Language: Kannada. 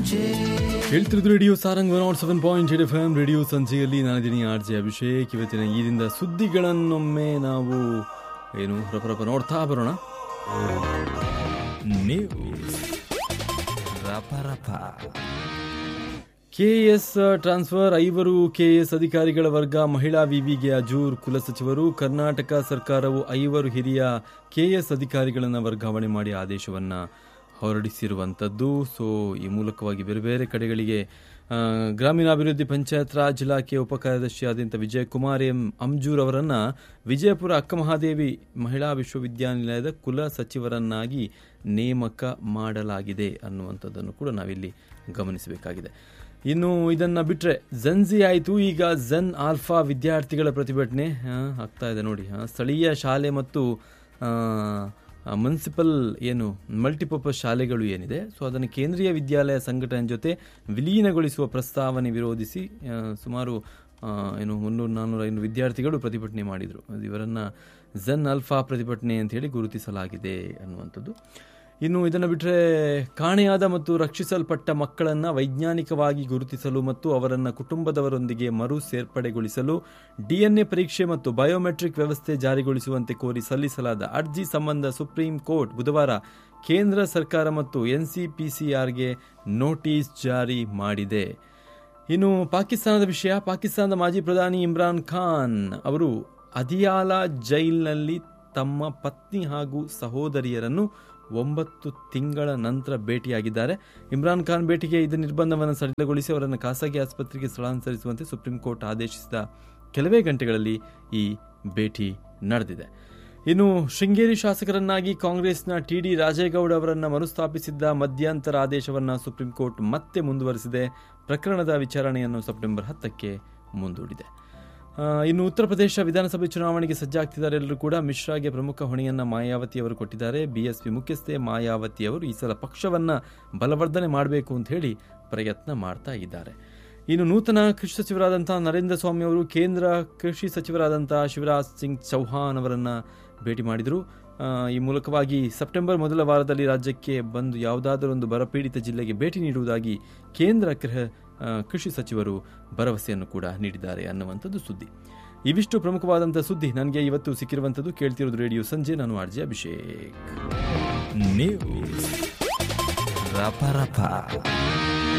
ಹೇಳ್ತಿರೋದು radio Sarang one seven point eight F M radio ಸಂಜೆಯಲ್ಲಿ ನಾನಿದ್ದೀನಿ ಆರ್ ಜೆ ಅಭಿಷೇಕ್ ಇವತ್ತಿನ ಈದಿಂದ ಸುದ್ದಿಗಳನ್ನೊಮ್ಮೆ ನಾವು ಏನು ರಪರಪ ನೋಡ್ತಾ ಬರೋಣ ನ್ಯೂಸ್ ರಪರಪ ಕೆಎಸ್ ಟ್ರಾನ್ಸ್ಫರ್ ಐವರು ಕೆಎಸ್ ಅಧಿಕಾರಿಗಳ ವರ್ಗ ಮಹಿಳಾ ವಿವಿಗೆ ಅಜೂರ್ ಕುಲಸಚಿವರು ಕರ್ನಾಟಕ ಸರ್ಕಾರವು ಐವರು ಹಿರಿಯ ಕೆಎಸ್ ಅಧಿಕಾರಿಗಳನ್ನು ವರ್ಗಾವಣೆ ಮಾಡಿ ಆದೇಶವನ್ನ ಹೊರಡಿಸಿರುವಂಥದ್ದು ಸೊ ಈ ಮೂಲಕವಾಗಿ ಬೇರೆ ಬೇರೆ ಕಡೆಗಳಿಗೆ ಆ, ಗ್ರಾಮೀಣಾಭಿವೃದ್ಧಿ ಪಂಚಾಯತ್ ರಾಜ್ ಇಲಾಖೆ ಉಪಕಾರ್ಯದರ್ಶಿಯಾದಂಥ ವಿಜಯ್ ಕುಮಾರ್ ಎಂ ಅಂಜೂರ್ ಅವರನ್ನ ವಿಜಯಪುರ ಅಕ್ಕಮಹಾದೇವಿ ಮಹಿಳಾ ವಿಶ್ವವಿದ್ಯಾನಿಲಯದ ಕುಲ ಸಚಿವರನ್ನಾಗಿ ನೇಮಕ ಮಾಡಲಾಗಿದೆ ಅನ್ನುವಂಥದ್ದನ್ನು ಕೂಡ ನಾವಿಲ್ಲಿ ಗಮನಿಸಬೇಕಾಗಿದೆ ಇನ್ನು ಇದನ್ನ ಬಿಟ್ರೆ ಜನ್ಸಿ ಆಯಿತು ಈಗ ಜನ್ ಆಲ್ಫಾ ವಿದ್ಯಾರ್ಥಿಗಳ ಪ್ರತಿಭಟನೆ ಆ, ಆಗ್ತಾ ಇದೆ ನೋಡಿ ಆ, ಸ್ಥಳೀಯ ಶಾಲೆ ಮತ್ತು ಆ, ಆ, ಮುನ್ಸಿಪಲ್ ಏನು ಮಲ್ಟಿಪರ್ಪಸ್ ಶಾಲೆಗಳು ಏನಿದೆ ಸೊ ಅದನ್ನು ಕೇಂದ್ರೀಯ ವಿದ್ಯಾಲಯ ಸಂಘಟನೆ ಜೊತೆ ವಿಲೀನಗೊಳಿಸುವ ಪ್ರಸ್ತಾವನೆ ವಿರೋಧಿಸಿ ಆ, ಸುಮಾರು ಆ, ಏನು ಮುನ್ನೂರು ನಾನ್ನೂರ ಐನೂರು ವಿದ್ಯಾರ್ಥಿಗಳು ಪ್ರತಿಭಟನೆ ಮಾಡಿದರು ಅದು ಇವರನ್ನ ಜನ್ ಅಲ್ಫಾ ಪ್ರತಿಭಟನೆ ಅಂತ ಹೇಳಿ ಗುರುತಿಸಲಾಗಿದೆ ಅನ್ನುವಂಥದ್ದು ಇನ್ನು ಇದನ್ನು ಬಿಟ್ಟರೆ ಕಾಣೆಯಾದ ಮತ್ತು ರಕ್ಷಿಸಲ್ಪಟ್ಟ ಮಕ್ಕಳನ್ನು ವೈಜ್ಞಾನಿಕವಾಗಿ ಗುರುತಿಸಲು ಮತ್ತು ಅವರನ್ನು ಕುಟುಂಬದವರೊಂದಿಗೆ ಮರು ಸೇರ್ಪಡೆಗೊಳಿಸಲು ಡಿಎನ್ಎ ಪರೀಕ್ಷೆ ಮತ್ತು ಬಯೋಮೆಟ್ರಿಕ್ ವ್ಯವಸ್ಥೆ ಜಾರಿಗೊಳಿಸುವಂತೆ ಕೋರಿ ಸಲ್ಲಿಸಲಾದ ಅರ್ಜಿ ಸಂಬಂಧ ಸುಪ್ರೀಂ ಕೋರ್ಟ್ ಬುಧವಾರ ಕೇಂದ್ರ ಸರ್ಕಾರ ಮತ್ತು ಎನ್ಸಿಪಿಸಿಆರ್ಗೆ ನೋಟಿಸ್ ಜಾರಿ ಮಾಡಿದೆ ಇನ್ನು ಪಾಕಿಸ್ತಾನದ ವಿಷಯ ಪಾಕಿಸ್ತಾನದ ಮಾಜಿ ಪ್ರಧಾನಿ ಇಮ್ರಾನ್ ಖಾನ್ ಅವರು ಅದಿಯಾಲ ಜೈಲ್ನಲ್ಲಿ ತಮ್ಮ ಪತ್ನಿ ಹಾಗೂ ಸಹೋದರಿಯರನ್ನು ಒಂಬತ್ತು ತಿಂಗಳ ನಂತರ ಭೇಟಿಯಾಗಿದ್ದಾರೆ ಇಮ್ರಾನ್ ಖಾನ್ ಭೇಟಿಗೆ ಇದ್ದ ನಿರ್ಬಂಧವನ್ನು ಸಡಿಲಗೊಳಿಸಿ ಅವರನ್ನು ಖಾಸಗಿ ಆಸ್ಪತ್ರೆಗೆ ಸ್ಥಳಾಂತರಿಸುವಂತೆ ಸುಪ್ರೀಂ ಕೋರ್ಟ್ ಆದೇಶಿಸಿದ ಕೆಲವೇ ಗಂಟೆಗಳಲ್ಲಿ ಈ ಭೇಟಿ ನಡೆದಿದೆ ಇನ್ನು ಶೃಂಗೇರಿ ಶಾಸಕರನ್ನಾಗಿ ಕಾಂಗ್ರೆಸ್ನ ಟಿಡಿ ರಾಜೇಗೌಡ ಅವರನ್ನ ಮರುಸ್ಥಾಪಿಸಿದ್ದ ಮಧ್ಯಂತರ ಆದೇಶವನ್ನು ಸುಪ್ರೀಂ ಕೋರ್ಟ್ ಮತ್ತೆ ಮುಂದುವರೆಸಿದೆ ಪ್ರಕರಣದ ವಿಚಾರಣೆಯನ್ನು ಸೆಪ್ಟೆಂಬರ್ ಹತ್ತಕ್ಕೆ ಮುಂದೂಡಿದೆ ಆ, ಇನ್ನು ಉತ್ತರ ಪ್ರದೇಶ ವಿಧಾನಸಭೆ ಚುನಾವಣೆಗೆ ಸಜ್ಜಾಗ್ತಿದ್ದಾರೆ ಎಲ್ಲರೂ ಕೂಡ ಮಿಶ್ರಾಗೆ ಪ್ರಮುಖ ಹೊಣೆಯನ್ನ ಮಾಯಾವತಿ ಅವರು ಕೊಟ್ಟಿದ್ದಾರೆ ಬಿಎಸ್ಪಿ ಮುಖ್ಯಸ್ಥೆ ಮಾಯಾವತಿ ಅವರು ಈ ಸಲ ಪಕ್ಷವನ್ನ ಬಲವರ್ಧನೆ ಮಾಡಬೇಕು ಅಂತ ಹೇಳಿ ಪ್ರಯತ್ನ ಮಾಡ್ತಾ ಇದ್ದಾರೆ ಇನ್ನು ನೂತನ ಕೃಷಿ ಸಚಿವರಾದಂತಹ ನರೇಂದ್ರ ಸ್ವಾಮಿ ಅವರು ಕೇಂದ್ರ ಕೃಷಿ ಸಚಿವರಾದಂತಹ ಶಿವರಾಜ್ ಸಿಂಗ್ ಚೌಹಾಣ್ ಅವರನ್ನ ಭೇಟಿ ಮಾಡಿದರು ಆ, ಈ ಮೂಲಕವಾಗಿ ಸೆಪ್ಟೆಂಬರ್ ಮೊದಲ ವಾರದಲ್ಲಿ ರಾಜ್ಯಕ್ಕೆ ಬಂದು ಯಾವುದಾದರೊಂದು ಬರಪೀಡಿತ ಜಿಲ್ಲೆಗೆ ಭೇಟಿ ನೀಡುವುದಾಗಿ ಕೇಂದ್ರ ಗೃಹ ಆ, ಕೃಷಿ ಸಚಿವರು ಭರವಸೆಯನ್ನು ಕೂಡ ನೀಡಿದ್ದಾರೆ ಅನ್ನುವಂಥದ್ದು ಸುದ್ದಿ ಇವಿಷ್ಟು ಪ್ರಮುಖವಾದಂಥ ಸುದ್ದಿ ನನಗೆ ಇವತ್ತು ಸಿಕ್ಕಿರುವಂಥದ್ದು ಕೇಳ್ತಿರೋದು ರೇಡಿಯೋ ಸಂಜೆ ನಾನು ಆರ್ಜೆ ಅಭಿಷೇಕ್ ನ್ಯೂಸ್ ರಪರಪ